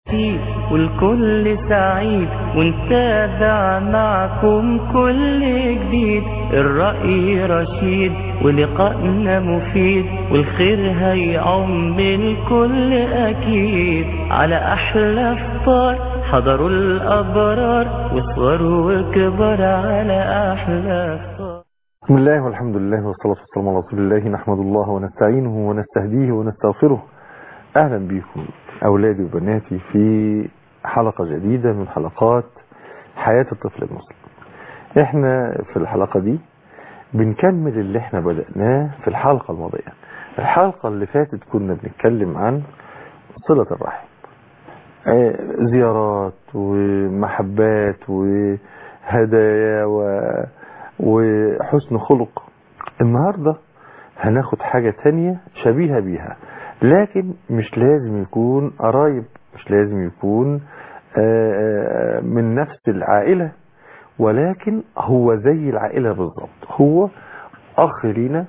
والكل سعيد ونتابع معكم كل جديد الرأي رشيد ولقائنا مفيد والخير هيعم الكل أكيد على أحلى فطار حضروا الأبرار واصغروا وكبر على أحلى فطار بسم الله والحمد لله والصلاة والسلام على رسول الله نحمد الله ونستعينه ونستهديه ونستغفره أهلا بكم أولادي وبناتي في حلقة جديدة من حلقات حياة الطفل المسلم احنا في الحلقة دي بنكمل اللي احنا بدأناه في الحلقة الماضية الحلقة اللي فاتت كنا بنتكلم عن صلة الرحم آه، زيارات ومحبات وهدايا و... وحسن خلق النهاردة هناخد حاجة تانية شبيهة بيها لكن مش لازم يكون قرايب مش لازم يكون آه، آه، من نفس العائلة ولكن هو زي العائلة بالظبط هو أخ لينا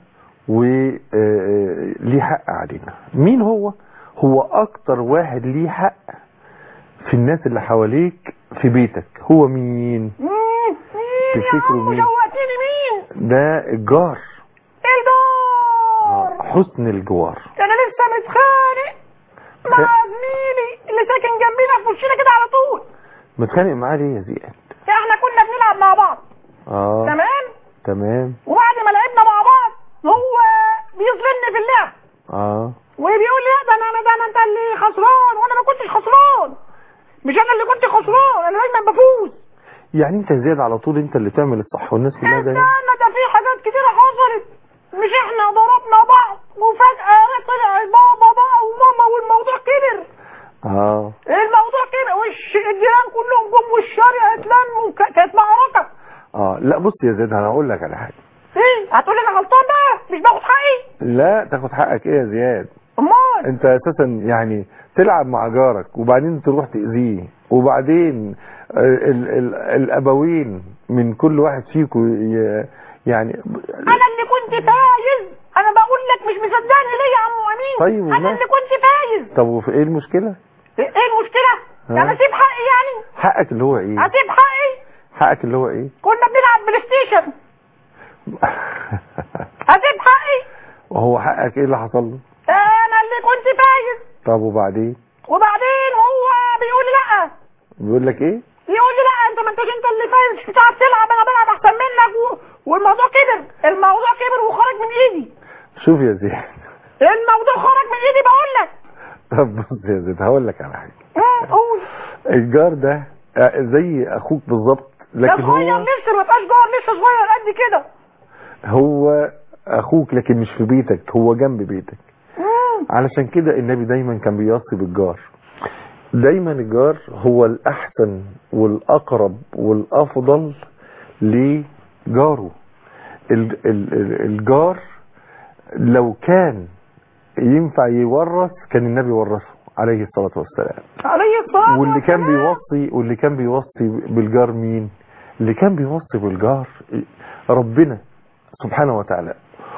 وليه حق علينا مين هو هو أكتر واحد ليه حق في الناس اللي حواليك في بيتك هو مين مين مين يا تفتكروا عم مين؟ شوقتني مين ده الجار الجار حسن الجوار ده انا لسه متخانق مع زميلي اللي ساكن جنبينا في وشنا كده على طول متخانق معاه ليه يا زياد احنا كنا بنلعب مع بعض اه تمام تمام وبعد ما لعبنا مع بعض هو بيظلمني في اللعب اه وبيقول لي لا ده انا ده انا انت اللي خسران وانا ما كنتش خسران مش انا اللي كنت خسران انا دايما بفوز يعني انت يا زياد على طول انت اللي تعمل الصح والناس كلها ده استنى ده في حاجات كتيرة حصلت مش احنا ضربنا بعض وفجأة طلع بابا بقى وماما والموضوع كبر اه الموضوع كبر والش الجيران كلهم جم والشارع اتلموا ك- كانت معركة اه لا بص يا زياد انا هقول لك على حاجه ايه هتقول لي انا غلطان بقى مش باخد حقي لا تاخد حقك ايه يا زياد امال انت اساسا يعني تلعب مع جارك وبعدين تروح تاذيه وبعدين ال ال الابوين من كل واحد فيكم ي- يعني انا اللي كنت فايز انا بقول لك مش مصدقني ليه يا عم امين طيب انا وما- اللي كنت فايز طب وفي ايه المشكله ايه المشكلة ها؟ انا اسيب حقي يعني حقك اللي هو ايه هسيب حقي حقك اللي هو ايه كنا بنلعب بلاي ستيشن هسيب حقي وهو حقك ايه اللي حصل له انا اللي كنت فايز طب وبعدين وبعدين هو بيقول لي لا بيقول لك ايه يقول لي لا انت ما انتش انت اللي فايز مش بتعرف تلعب انا بلعب احسن منك و... والموضوع كبر الموضوع كبر وخرج من ايدي شوف يا زياد الموضوع خرج من ايدي بقول لك طب بص يا زياد هقول لك على حاجه مم، قول الجار ده آه، زي اخوك بالظبط ده لكن صغير هو لسه ما بقاش جار لسه صغير قد كده هو اخوك لكن مش في بيتك هو جنب بيتك مم. علشان كده النبي دايما كان بيوصي بالجار دايما الجار هو الاحسن والاقرب والافضل لجاره ال- ال- ال- الجار لو كان ينفع يورث كان النبي ورثه عليه الصلاة والسلام عليه الصلاه واللي كان والسلام. بيوصي واللي كان بيوصي بالجار مين اللي كان بيوصي بالجار ربنا سبحانه وتعالى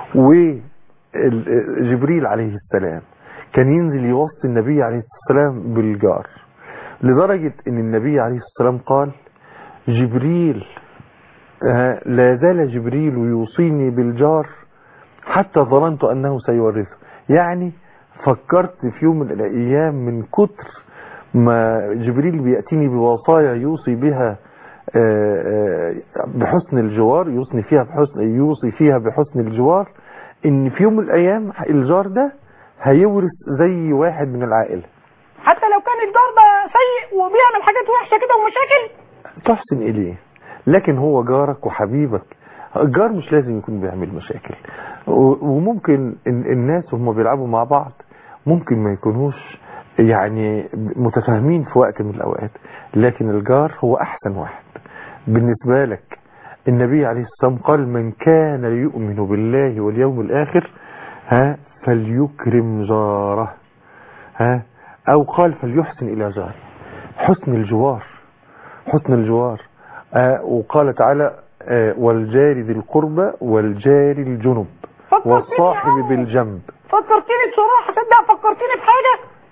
وجبريل عليه السلام كان ينزل يوصي النبي عليه السلام بالجار لدرجة ان النبي عليه السلام قال جبريل آه، لا زال جبريل يوصيني بالجار حتى ظننت انه سيورثه يعني فكرت في يوم من الايام من كتر ما جبريل بيأتيني بوصايا يوصي بها آه، آه، بحسن الجوار يوصي فيها بحسن يوصي فيها بحسن الجوار ان في يوم من الايام الجار ده هيورث زي واحد من العائله حتى لو كان الجار ده سيء وبيعمل حاجات وحشه كده ومشاكل تحسن إليه لكن هو جارك وحبيبك الجار مش لازم يكون بيعمل مشاكل و- وممكن ال- الناس وهم بيلعبوا مع بعض ممكن ما يكونوش يعني متفاهمين في وقت من الأوقات لكن الجار هو أحسن واحد بالنسبة لك النبي عليه الصلاة والسلام قال من كان يؤمن بالله واليوم الآخر ها فليكرم جاره ها أو قال فليحسن إلى جاره حسن الجوار حسن الجوار آه وقال تعالى آه والجار ذي القربى والجار الجنب فكرتني يا والصاحب عم. بالجنب فكرتني بصراحه تصدق فكرتني بحاجه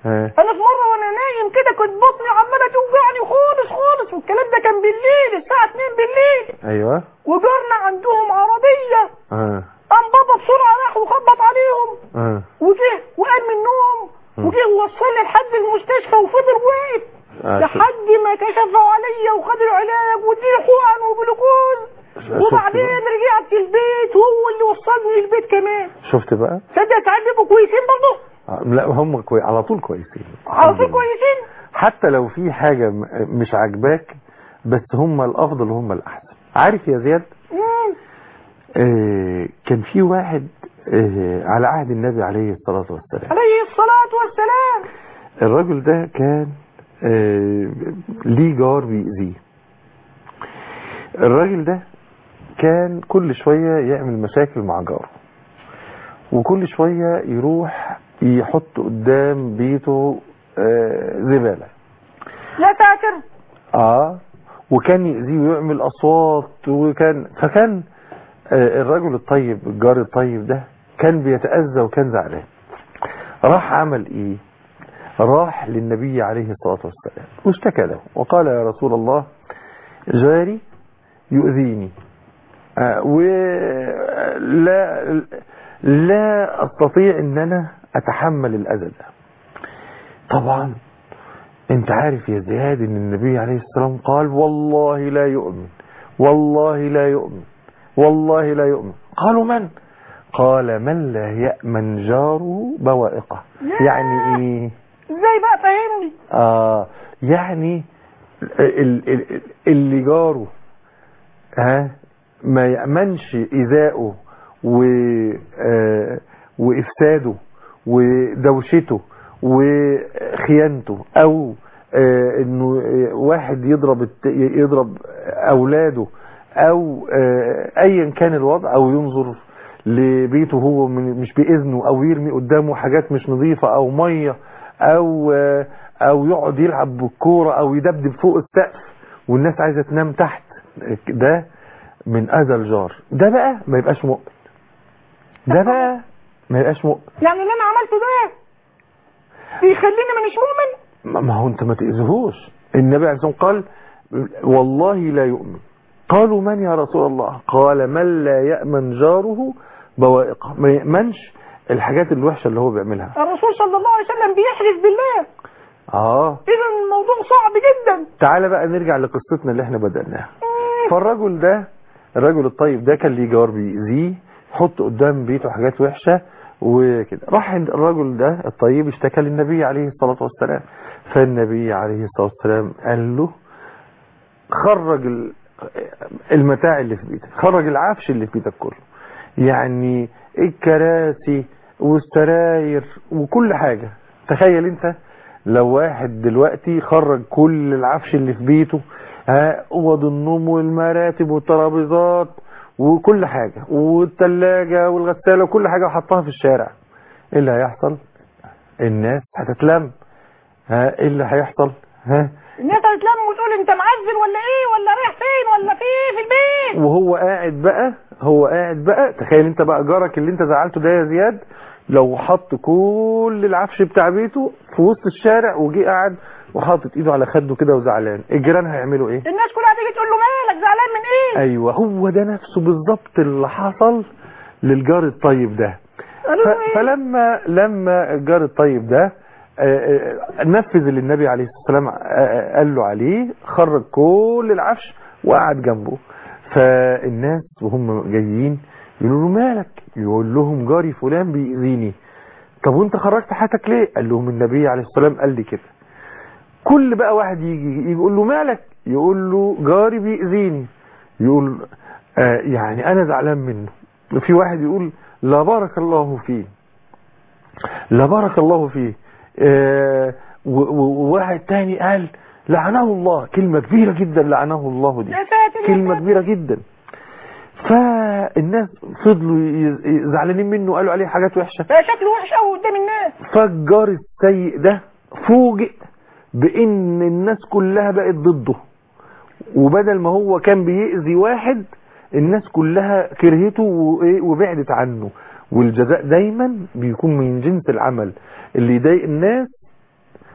ها انا في مره وانا نايم كده كنت بطني عماله توجعني خالص خالص والكلام ده كان بالليل الساعه 2 بالليل ايوه وجارنا عندهم عربيه ها قام بابا بسرعه راح وخبط عليهم ها وجه وقام من النوم وجه ووصلني لحد المستشفى وفضل واقف آه، لحد ما كشفوا عليا وخد العلاج واديني حقن وجلوكوز شفت وبعدين بقى؟ رجعت البيت وهو اللي وصلني البيت كمان شفت بقى تصدق ساعات بيبقوا كويسين برضه آه، لا هم كوي... على طول كويسين على طول الحمد لله. كويسين حتى لو في حاجة م- مش عاجباك بس هم الافضل وهم الاحسن عارف يا زياد مم. آه كان في واحد آه على عهد النبي عليه الصلاة والسلام عليه الصلاة والسلام الرجل ده كان آه ليه جار بيأذيه الراجل ده كان كل شوية يعمل مشاكل مع جاره وكل شوية يروح يحط قدام بيته آه زبالة يا ساتر اه وكان يأذيه ويعمل أصوات وكان فكان آه الرجل الطيب الجار الطيب ده كان بيتأذى وكان زعلان راح عمل ايه راح للنبي عليه الصلاة والسلام واشتكى له وقال يا رسول الله جاري يؤذيني آه، ولا لا استطيع ان انا اتحمل الاذى ده طبعا انت عارف يا زياد ان النبي عليه السلام قال والله لا يؤمن والله لا يؤمن والله لا يؤمن قالوا من قال من لا يأمن جاره بوائقه يعني ايه ازاي بقى فهمني آه يعني ال- ال- اللي جاره ها ما يأمنش إيذائه و آه، وإفساده ودوشته وخيانته أو آه، إنه آه، واحد يضرب الت- يضرب أولاده أو آه، أيا كان الوضع أو ينظر لبيته هو من- مش بإذنه أو يرمي قدامه حاجات مش نظيفة أو مية أو آه، أو يقعد يلعب بالكورة أو يدبدب فوق السقف والناس عايزة تنام تحت ده من أذى الجار ده بقى ما يبقاش مؤمن ده بقى ما يبقاش مؤمن يعني اللي انا عملته ده بيخليني مانيش مؤمن ما ما هو انت ما تأذيهوش النبي عليه الصلاة والسلام قال والله لا يؤمن قالوا من يا رسول الله قال من لا يأمن جاره بوائقه ما يأمنش الحاجات الوحشة اللي هو بيعملها الرسول صلى الله عليه وسلم بيحلف بالله اه اذا الموضوع صعب جدا تعالى بقى نرجع لقصتنا اللي احنا بدأناها فالرجل ده الرجل الطيب ده كان ليه جار بيأذيه يحط قدام بيته حاجات وحشة وكده راح عند الرجل ده الطيب اشتكى للنبي عليه الصلاة والسلام فالنبي عليه الصلاة والسلام قال له خرج ال- المتاع اللي في بيتك خرج العفش اللي في بيتك كله يعني الكراسي والسراير وكل حاجة تخيل انت لو واحد دلوقتي خرج كل العفش اللي في بيته ها اوض النوم والمراتب والترابيزات وكل حاجة والثلاجة والغسالة وكل حاجة وحطها في الشارع ايه اللي هيحصل الناس هتتلم ها ايه اللي هيحصل ها الناس هتتلم وتقول انت معزل ولا ايه ولا رايح فين ولا في ايه في البيت وهو قاعد بقى هو قاعد بقى تخيل انت بقى جارك اللي انت زعلته ده يا زياد لو حط كل العفش بتاع بيته في وسط الشارع وجي قاعد وحاطط ايده على خده كده وزعلان الجيران هيعملوا ايه الناس كلها تيجي تقول له مالك زعلان من ايه ايوه هو ده نفسه بالظبط اللي حصل للجار الطيب ده قالوا ف- له ايه فلما لما الجار الطيب ده آه، آه، نفذ اللي النبي عليه الصلاة والسلام آه، آه، قال له عليه خرج كل العفش وقعد جنبه فالناس وهم جايين يقولوا له مالك يقول لهم جاري فلان بيأذيني طب وانت خرجت حياتك ليه قال لهم النبي عليه الصلاة والسلام قال لي كده كل بقى واحد يجي يقول له مالك يقول له جاري بيأذيني يقول آه يعني انا زعلان منه في واحد يقول لا بارك الله فيه لا بارك الله فيه آه و- و- وواحد تاني قال لعنه الله كلمة كبيرة جدا لعنه الله دي يا ساتر يا كلمة ساتر. كبيرة جدا فالناس فضلوا ي- ي- زعلانين منه قالوا عليه حاجات وحشة بقى شكله وحش قوي قدام الناس فالجار السيء ده فوجئ بان الناس كلها بقت ضده وبدل ما هو كان بيأذي واحد الناس كلها كرهته وإيه وبعدت عنه والجزاء دايما بيكون من جنس العمل اللي يضايق الناس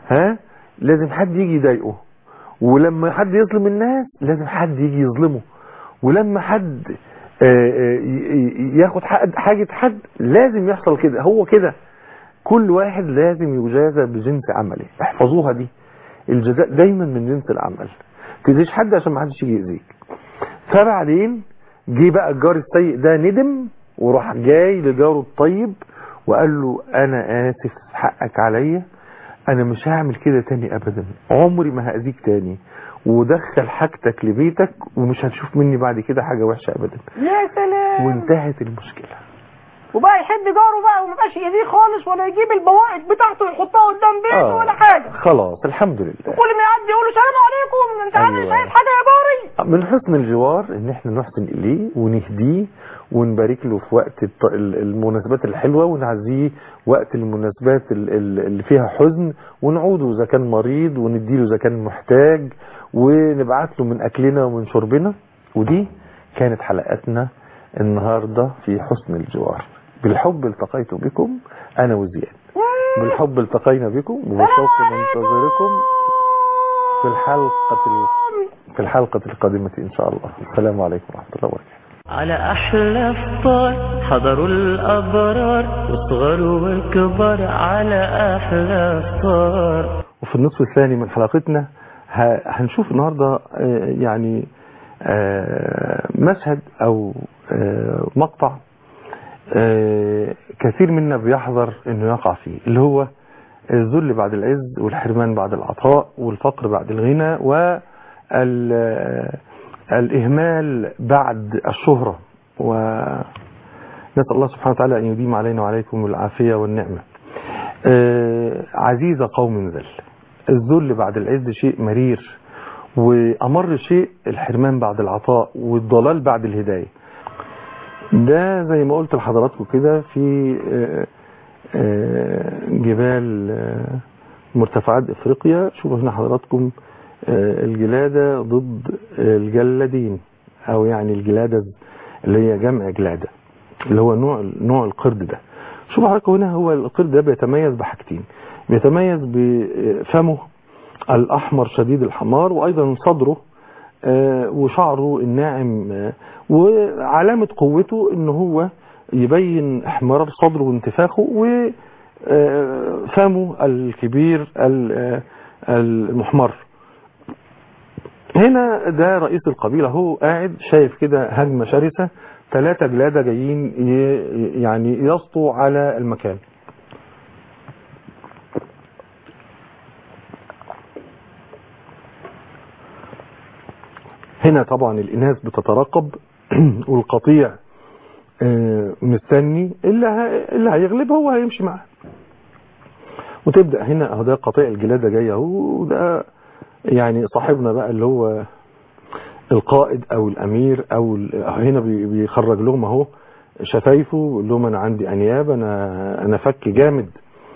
ها لازم حد يجي يضايقه ولما حد يظلم الناس لازم حد يجي يظلمه ولما حد آه، آه، ي- ي- ياخد حق- حاجة حد لازم يحصل كده هو كده كل واحد لازم يجازى بجنس عمله احفظوها دي الجزاء دايما من جنس العمل تديش حد عشان ما حدش يجي يأذيك فبعدين جه بقى الجار السيء ده ندم وراح جاي لجاره الطيب وقال له انا اسف حقك عليا انا مش هعمل كده تاني ابدا عمري ما هاذيك تاني ودخل حاجتك لبيتك ومش هتشوف مني بعد كده حاجه وحشه ابدا يا سلام وانتهت المشكله وبقى يحب جاره بقى ومبقاش يأذيه خالص ولا يجيب البواقي بتاعته يحطها قدام بيته ولا حاجة خلاص الحمد لله كل ما يعدي يقول له سلام عليكم انت عامل أيوة. شايف حاجة يا جاري من حسن الجوار ان احنا نحسن اليه ونهديه ونبارك له في وقت الط- ال- المناسبات الحلوة ونعزيه وقت المناسبات ال- ال- اللي فيها حزن ونعوده اذا كان مريض ونديله اذا كان محتاج ونبعت له من اكلنا ومن شربنا ودي كانت حلقتنا النهاردة في حسن الجوار بالحب التقيت بكم انا وزياد بالحب التقينا بكم وبالشوق ننتظركم في الحلقة ال- في الحلقة القادمة إن شاء الله السلام عليكم ورحمة الله وبركاته على أحلى فطار حضروا الأبرار وصغر وكبر على أحلى فطار وفي النصف الثاني من حلقتنا ه- هنشوف النهاردة آه، يعني آه، مشهد أو آه، مقطع آه، كثير منا بيحذر انه يقع فيه اللي هو الذل بعد العز والحرمان بعد العطاء والفقر بعد الغنى والإهمال بعد الشهرة ونسأل الله سبحانه وتعالى أن يديم علينا وعليكم العافية والنعمة آه، عزيز قوم ذل الذل بعد العز شيء مرير وأمر شيء الحرمان بعد العطاء والضلال بعد الهداية ده زي ما قلت لحضراتكم كده في آه، آه، جبال آه، مرتفعات افريقيا شوفوا هنا حضراتكم آه، الجلادة ضد الجلادين او يعني الجلادة اللي هي جمع جلادة اللي هو نوع نوع القرد ده شوفوا حضراتكم هنا هو القرد ده بيتميز بحاجتين بيتميز بفمه الاحمر شديد الحمار وايضا صدره آه، وشعره الناعم آه، وعلامة قوته ان هو يبين احمرار صدره وانتفاخه وفمه الكبير ال- آه، المحمر هنا ده رئيس القبيلة هو قاعد شايف كده هجمة شرسة ثلاثة جلادة جايين ي- يعني يسطوا على المكان هنا طبعا الإناث بتترقب والقطيع آه، مستني اللي ه- اللي هيغلب هو هيمشي معاه وتبدأ هنا اهو ده قطيع الجلادة جاية اهو وده يعني صاحبنا بقى اللي هو القائد او الامير او ال- هنا بي- بيخرج لهم اهو شفايفه ويقول لهم انا عندي انياب انا انا فك جامد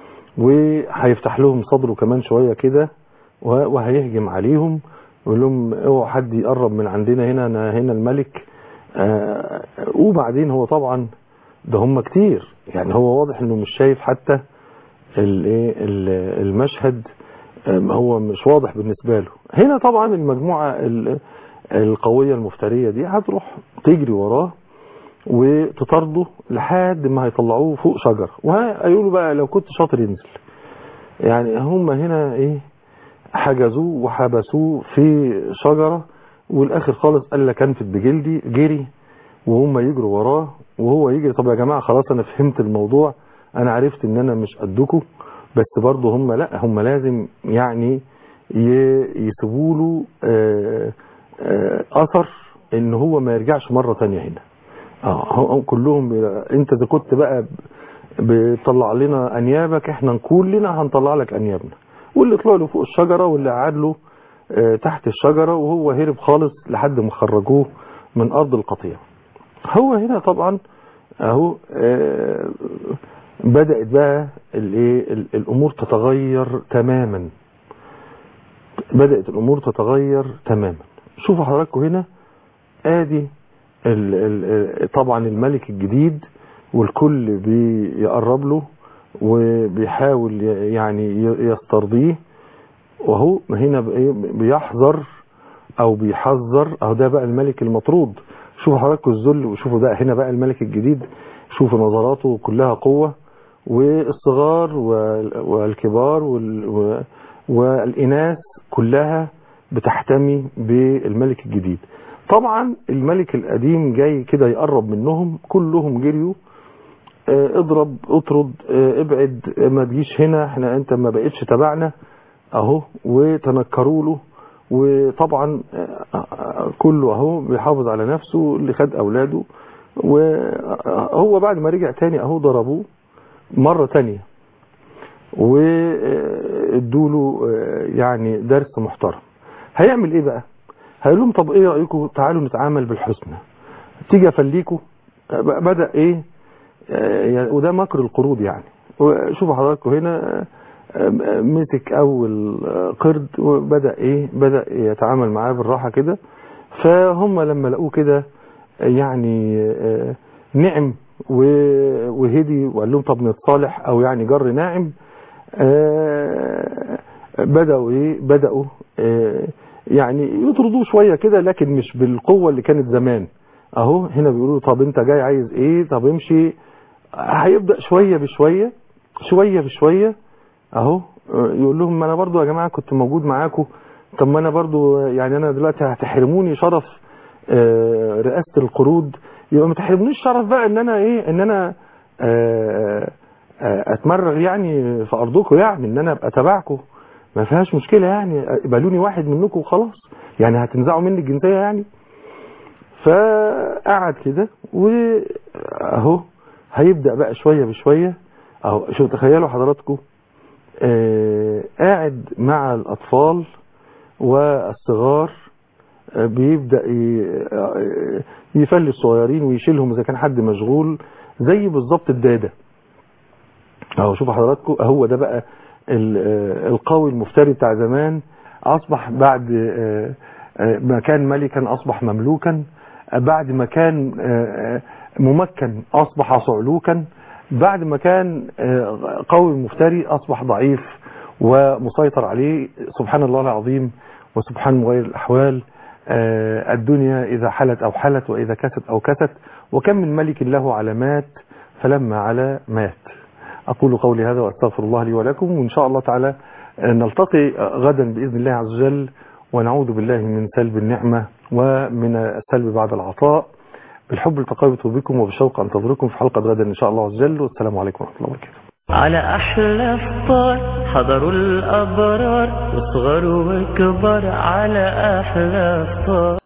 وهيفتح لهم صدره كمان شويه كده وه- وهيهجم عليهم ويقول لهم اوعوا حد يقرب من عندنا هنا انا هنا الملك آه، وبعدين هو طبعا ده هم كتير يعني هو واضح انه مش شايف حتى الايه ال- المشهد آم، هو مش واضح بالنسبه له هنا طبعا المجموعه ال- القويه المفتريه دي هتروح تجري وراه وتطارده لحد ما هيطلعوه فوق شجره وهيقولوا بقى لو كنت شاطر ينزل يعني هم هنا ايه حجزوه وحبسوه في شجره والاخر خالص قال لك انفد بجلدي جري وهم يجروا وراه وهو يجري طب يا جماعه خلاص انا فهمت الموضوع انا عرفت ان انا مش قدكم بس برضه هم لا هم لازم يعني يسيبوا له آه، آه، اثر ان هو ما يرجعش مره تانية هنا اه هم كلهم بي- انت اذا كنت بقى ب- بتطلع لنا انيابك احنا كلنا هنطلع لك انيابنا واللي طلع له فوق الشجره واللي قعد له آه، تحت الشجره وهو هرب خالص لحد ما خرجوه من ارض القطيع هو هنا طبعا اهو آه، بدأت بقى الايه ال- الامور تتغير تماما بدأت الامور تتغير تماما شوفوا حضراتكم هنا ادي ال ال طبعا الملك الجديد والكل بيقرب له وبيحاول ي- يعني ي- يسترضيه وهو هنا بإيه؟ بيحذر او بيحذر اهو ده بقى الملك المطرود شوفوا حضراتكم الذل وشوفوا ده هنا بقى الملك الجديد شوفوا نظراته كلها قوة والصغار وال- والكبار وال- و- والإناث كلها بتحتمي بالملك الجديد طبعا الملك القديم جاي كده يقرب منهم كلهم جريوا آه، اضرب اطرد آه، ابعد آه، ما تجيش هنا احنا انت ما بقتش تبعنا اهو وتنكروا له وطبعا آه، آه، كله اهو بيحافظ على نفسه اللي خد اولاده وهو بعد ما رجع تاني اهو ضربوه مرة تانية وادوا له يعني درس محترم هيعمل ايه بقى هيقول لهم طب ايه رايكم تعالوا نتعامل بالحسنى تيجي افليكوا بدا ايه آه، وده مكر القروض يعني شوفوا حضراتكم هنا آه، مسك اول آه، قرد وبدا ايه بدا يتعامل معاه بالراحه كده فهم لما لقوه كده يعني آه، نعم و- وهدي وقال لهم طب نتصالح او يعني جر ناعم آه، بدأوا ايه بدأوا آه، يعني يطردوه شوية كده لكن مش بالقوة اللي كانت زمان اهو هنا بيقولوا طب انت جاي عايز ايه طب امشي هيبدأ شوية بشوية شوية بشوية اهو آه، يقول لهم ما انا برضو يا جماعة كنت موجود معاكم طب ما انا برضو يعني انا دلوقتي هتحرموني شرف آه، رئاسة القروض يبقى ما تحرمونيش شرف بقى ان انا ايه ان انا آه، آه، اتمرغ يعني في ارضكم يعني ان انا ابقى تبعكم ما فيهاش مشكلة يعني قبلوني واحد منكم وخلاص يعني هتنزعوا مني الجنسية يعني فقعد كده واهو هيبدأ بقى شوية بشوية اهو شوف تخيلوا حضراتكم آه قاعد مع الأطفال والصغار آه بيبدأ ي- آه، يفلي الصغيرين ويشيلهم إذا كان حد مشغول زي بالظبط الدادة اهو شوفوا حضراتكم هو ده بقى ال- آه، القوي المفتري بتاع زمان أصبح بعد آه، آه، ما كان ملكا أصبح مملوكا آه، بعد ما كان آه، آه، ممكن أصبح صعلوكا بعد ما كان آه، قوي مفتري أصبح ضعيف ومسيطر عليه سبحان الله العظيم وسبحان مغير الأحوال آه، الدنيا إذا حلت أو حلت وإذا كست أو كست وكم من ملك له علامات فلما على مات أقول قولي هذا وأستغفر الله لي ولكم وإن شاء الله تعالى نلتقي غدا بإذن الله عز وجل ونعوذ بالله من سلب النعمة ومن السلب بعد العطاء بالحب التقابت بكم وبالشوق أنتظركم في حلقة غدا إن شاء الله عز وجل والسلام عليكم ورحمة الله وبركاته على أحلى فطار حضروا الأبرار وصغروا وكبار على أحلى فطار